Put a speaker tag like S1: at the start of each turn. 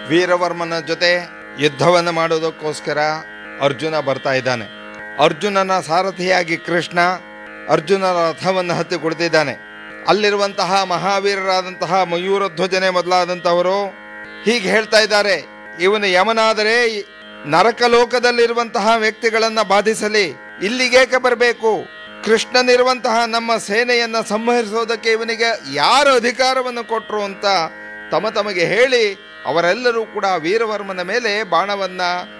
S1: ವೀರವರ್ಮನ ಜೊತೆ ಯುದ್ಧವನ್ನು ಮಾಡೋದಕ್ಕೋಸ್ಕರ ಅರ್ಜುನ ಬರ್ತಾ ಇದ್ದಾನೆ ಅರ್ಜುನನ ಸಾರಥಿಯಾಗಿ ಕೃಷ್ಣ ಅರ್ಜುನನ ರಥವನ್ನು ಹತ್ತಿ ಕುಳಿತಿದ್ದಾನೆ ಅಲ್ಲಿರುವಂತಹ ಮಹಾವೀರರಾದಂತಹ ಮಯೂರಧ್ವಜನೆ ಮೊದಲಾದಂತಹವರು ಹೀಗೆ ಹೇಳ್ತಾ ಇದ್ದಾರೆ ಇವನು ಯಮನಾದರೆ ನರಕಲೋಕದಲ್ಲಿರುವಂತಹ ವ್ಯಕ್ತಿಗಳನ್ನ ಬಾಧಿಸಲಿ ಇಲ್ಲಿಗೇಕೆ ಬರಬೇಕು ಕೃಷ್ಣನಿರುವಂತಹ ನಮ್ಮ ಸೇನೆಯನ್ನ ಸಂಹರಿಸೋದಕ್ಕೆ ಇವನಿಗೆ ಯಾರು ಅಧಿಕಾರವನ್ನು ಕೊಟ್ರು ಅಂತ ತಮ ತಮಗೆ ಹೇಳಿ ಅವರೆಲ್ಲರೂ ಕೂಡ ವೀರವರ್ಮನ ಮೇಲೆ ಬಾಣವನ್ನ